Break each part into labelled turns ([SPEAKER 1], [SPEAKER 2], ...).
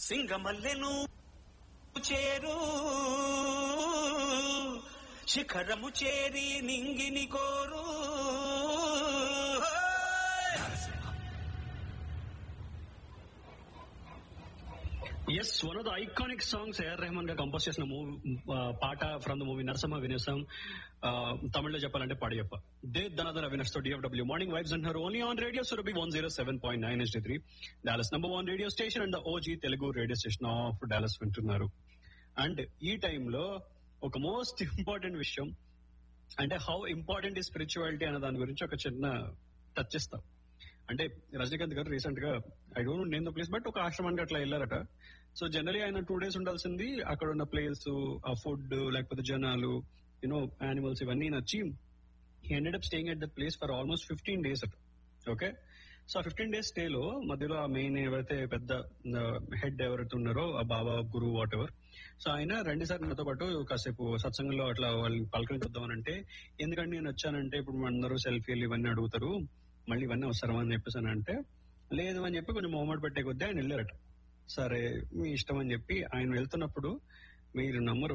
[SPEAKER 1] సింగమల్లెను చేరు శిఖరము చేరి నింగిని కోరు
[SPEAKER 2] is one of the iconic songs AR Rahman గా కంపోజ్ చేసిన మూవీ పాట ఫ్రమ్ ద మూవీ నరసింహ వినేసం తమిళ్లో చెప్పాలంటే పాడియప్ప దే ధనధర వినస్ తో డిఎఫ్డబ్ల్యూ మార్నింగ్ వైబ్స్ అంటున్నారు only on radio Surabhi one zero seven point nine S three Dallas number one radio station and OG Telugu radio station of Dallas వింటున్నారు అండ్ ఈ టైంలో ఒక మోస్ట్ ఇంపార్టెంట్ విషయం అంటే హౌ ఇంపార్టెంట్ ఈ స్పిరిచువాలిటీ అనే దాని గురించి ఒక చిన్న టచ్ ఇస్తాం అంటే రజనీకాంత్ గారు రీసెంట్ గా I don't name the place but ఒక ఆశ్రమానికి అట్లా వెళ్ళారట సో జనరలీ ఆయన టూ డేస్ ఉండాల్సింది అక్కడ ఉన్న ప్లేస్ ఆ ఫుడ్ లేకపోతే జనాలు యూనో యానిమల్స్ ఇవన్నీ నచ్చి he ended up staying at the place for almost fifteen days అట ఓకే సో ఆ ఫిఫ్టీన్ డేస్ స్టే లో మధ్యలో ఆ మెయిన్ ఎవరైతే పెద్ద హెడ్ ఎవరైతే ఉన్నారో ఆ Baba guru whatever so ఆయన రెండు సార్లు నాతో పాటు కాసేపు సత్సంగంలో అట్లా వాళ్ళని పలకరించుద్దామని అంటే ఎందుకంటే నేను వచ్చానంటే ఇప్పుడు అందరూ సెల్ఫీలు ఇవన్నీ అడుగుతారు మళ్ళీ ఇవన్నీ అవసరమా అని చెప్పేసి అని అంటే లేదు అని చెప్పి కొంచెం మొహమాట పెట్టే కొద్దీ ఆయన వెళ్ళారట సరే మీ ఇష్టం అని చెప్పి ఆయన వెళ్తున్నప్పుడు మీరు నమ్మరు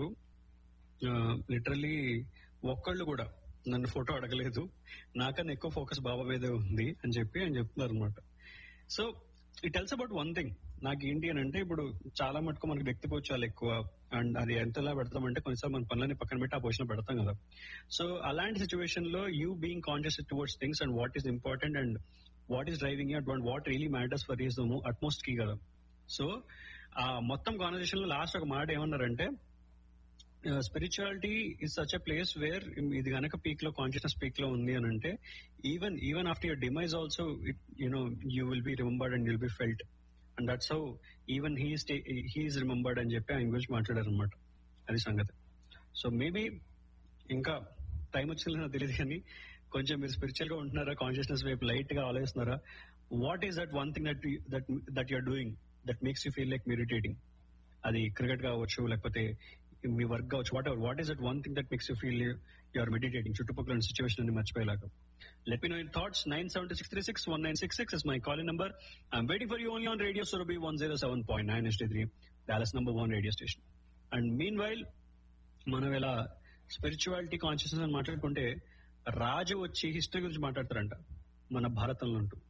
[SPEAKER 2] లిటరలీ ఒక్కళ్ళు కూడా నన్ను ఫోటో అడగలేదు నాకన్నా ఎక్కువ ఫోకస్ బాబా మీదే ఉంది అని చెప్పి ఆయన చెప్తున్నారు అనమాట so it tells about one thing నాకు ఏంటి అని అంటే ఇప్పుడు చాలా మటుకు మనకు వ్యక్తిపోచాలు ఎక్కువ అండ్ అది ఎంతలా పెడతామంటే కొన్నిసార్లు మన పనులని పక్కన పెట్టి ఆ పొజిషన్ పెడతాం కదా సో అలాంటి సిచ్యువేషన్ లో you being conscious towards things and what is important and what is driving you and what really matters for is utmost key కదా సో ఆ మొత్తం కాన్వర్సేషన్ లో లాస్ట్ ఒక మాట ఏమన్నారంటే spirituality is such a place where ఇది గనక peak లో కాన్షియస్నెస్ పీక్ లో ఉంది అని అంటే even even after your demise also you know you will be remembered and will be felt and that's how even he he is remembered అని చెప్పి ఆయన గురించి మాట్లాడారు అనమాట అది సంగతి సో మేబీ ఇంకా టైం వచ్చిందో నాకు తెలియదు కానీ కొంచెం మీరు స్పిరిచువల్ గా ఉంటున్నారా కాన్షియస్నెస్ వైపు లైట్ గా ఆలోచిస్తున్నారా what is that one thing that that that you're doing that makes you feel like meditating అది క్రికెట్ కావచ్చు లేకపోతే మీ వర్క్ కావచ్చు whatever what is that one thing that makes you feel you're meditating చుట్టుపక్కల situation అన్ని మర్చిపోయేలాగా let me know in thoughts nine seven six three six one nine six six is my calling number I'm waiting for you only on radio Surabhi one zero seven point nine ST three Dallas number one radio station and meanwhile మనం ఇలా spirituality consciousness అని మాట్లాడుకుంటే రాజు వచ్చి history గురించి మాట్లాడతారంట మన భారతంలో ఉంటూ